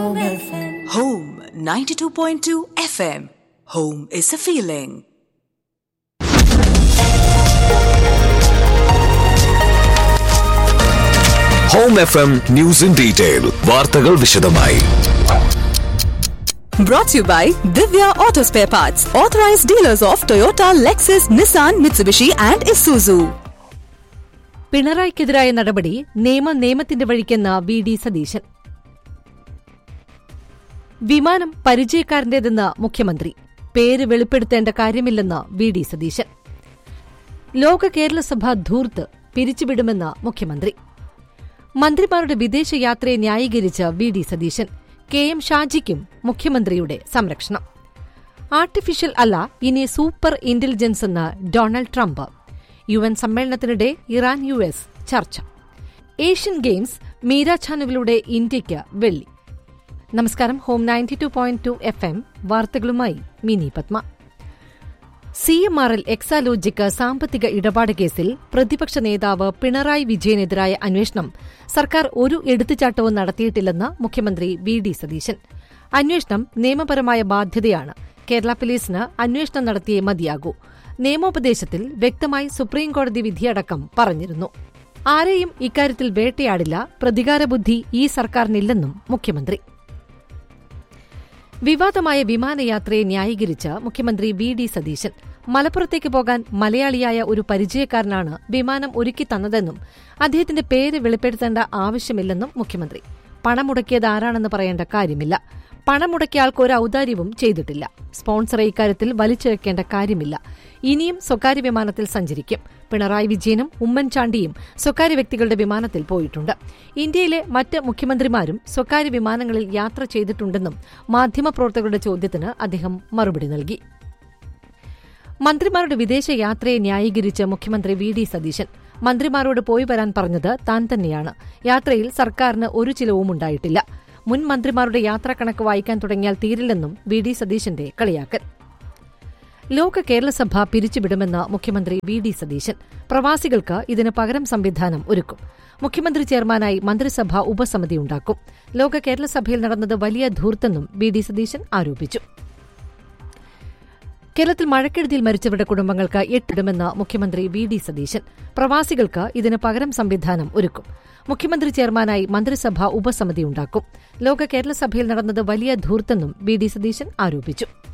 Home 92.2 FM. Home is a feeling. Home F M news in detail വാർത്തകൾ വിശദമായി Brought to you by Divya Auto Spare Parts, authorized dealers of Toyota, Lexus, Nissan, Mitsubishi, and Isuzu. പിണറായിക്കെതിരായ നടപടി നിയമ നിയമത്തിന്റെ വഴിക്കെന്ന V D Satheesan വിമാനം പരിചയക്കാരന്റേതെന്ന് മുഖ്യമന്ത്രി പേര് വെളിപ്പെടുത്തേണ്ട കാര്യമില്ലെന്ന് V D Satheesan ലോക കേരളസഭ ധൂർത്ത് പിരിച്ചുവിടുമെന്ന് മുഖ്യമന്ത്രി മന്ത്രിമാരുടെ വിദേശയാത്രയെ ന്യായീകരിച്ച് V D Satheesan K M ഷാജിക്കും മുഖ്യമന്ത്രിയുടെ സംരക്ഷണം ആർട്ടിഫിഷ്യൽ അല്ല ഇനി സൂപ്പർ ഇന്റലിജൻസ് എന്ന് ഡൊണാൾഡ് ട്രംപ് യു എൻ സമ്മേളനത്തിനിടെ ഇറാൻ യു എസ് ചർച്ച ഏഷ്യൻ ഗെയിംസ് മീര ചാനലിലൂടെ ഇന്ത്യയ്ക്ക് വെള്ളി നമസ്കാരം Home ninety two point two F M വാർത്തകളുമായി Mini Padma C M R L Exalogic സാമ്പത്തിക ഇടപാട് കേസിൽ പ്രതിപക്ഷ നേതാവ് പിണറായി വിജയനെതിരായ അന്വേഷണം സർക്കാർ ഒരു എടുത്തുചാട്ടവും നടത്തിയിട്ടില്ലെന്ന് മുഖ്യമന്ത്രി വി ഡി സതീശൻ അന്വേഷണം നിയമപരമായ ബാധ്യതയാണ് കേരള പോലീസിന് അന്വേഷണം നടത്തിയേ മതിയാകൂ നിയമോപദേശത്തിൽ വ്യക്തമായി സുപ്രീംകോടതി വിധിയടക്കം പറഞ്ഞിരുന്നു ആരെയും ഇക്കാര്യത്തിൽ വേട്ടയാടില്ല പ്രതികാരബുദ്ധി ഈ സർക്കാരിനില്ലെന്നും മുഖ്യമന്ത്രി വിവാദമായ വിമാനയാത്രയെ ന്യായീകരിച്ച് മുഖ്യമന്ത്രി വി ഡി സതീശൻ മലപ്പുറത്തേക്ക് പോകാൻ മലയാളിയായ ഒരു പരിചയക്കാരനാണ് വിമാനം ഒരുക്കി തന്നതെന്നും അദ്ദേഹത്തിന്റെ പേര് വെളിപ്പെടുത്തേണ്ട ആവശ്യമില്ലെന്നും മുഖ്യമന്ത്രി പണം മുടക്കിയത് ആരാണെന്ന് പറയേണ്ട കാര്യമില്ല പണം മുടക്കിയ ആൾക്ക് ഒരു ഔദാര്യവും ചെയ്തിട്ടില്ല സ്പോൺസറെ ഇക്കാര്യത്തിൽ വലിച്ചിഴക്കേണ്ട കാര്യമില്ല ഇനിയും സ്വകാര്യ വിമാനത്തിൽ സഞ്ചരിക്കും പിണറായി വിജയനും ഉമ്മൻചാണ്ടിയും സ്വകാര്യ വ്യക്തികളുടെ വിമാനത്തിൽ പോയിട്ടുണ്ട് ഇന്ത്യയിലെ മറ്റ് മുഖ്യമന്ത്രിമാരും സ്വകാര്യ വിമാനങ്ങളിൽ യാത്ര ചെയ്തിട്ടുണ്ടെന്നും മാധ്യമപ്രവർത്തകരുടെ ചോദ്യത്തിന് അദ്ദേഹം മറുപടി നൽകി മന്ത്രിമാരുടെ വിദേശയാത്രയെ ന്യായീകരിച്ച് മുഖ്യമന്ത്രി വി ഡി സതീശൻ മന്ത്രിമാരോട് പോയി വരാൻ പറഞ്ഞത് താൻ തന്നെയാണ് യാത്രയിൽ സർക്കാരിന് ഒരു ചിലവും ഉണ്ടായിട്ടില്ല മുൻ മന്ത്രിമാരുടെ യാത്രാക്കണക്ക് വായിക്കാൻ തുടങ്ങിയാൽ തീരില്ലെന്നും വി ഡി സതീശന്റെ കളിയാക്കൽ ലോക കേരളസഭ പിരിച്ചുവിടുമെന്ന് മുഖ്യമന്ത്രി വി ഡി സതീശൻ പ്രവാസികൾക്ക് ഇതിന് പകരം സംവിധാനം ഒരുക്കും മുഖ്യമന്ത്രി ചെയർമാനായി മന്ത്രിസഭ ഉപസമിതി ഉണ്ടാക്കും ലോക കേരളസഭയിൽ നടന്നത് വലിയ ധൂർത്തെന്നും വി ഡി സതീശൻ ആരോപിച്ചു കേരളത്തിൽ മഴക്കെടുതിയിൽ മരിച്ചവരുടെ കുടുംബങ്ങൾക്ക് എട്ടിടുമെന്ന് മുഖ്യമന്ത്രി വി ഡി സതീശൻ പ്രവാസികൾക്ക് ഇതിന് പകരം സംവിധാനം ഒരുക്കും മുഖ്യമന്ത്രി ചെയർമാനായി മന്ത്രിസഭ ഉപസമിതി ഉണ്ടാക്കും ലോക കേരളസഭയിൽ നടന്നത് വലിയ ധൂർത്തെന്നും വി ഡി സതീശൻ ആരോപിച്ചു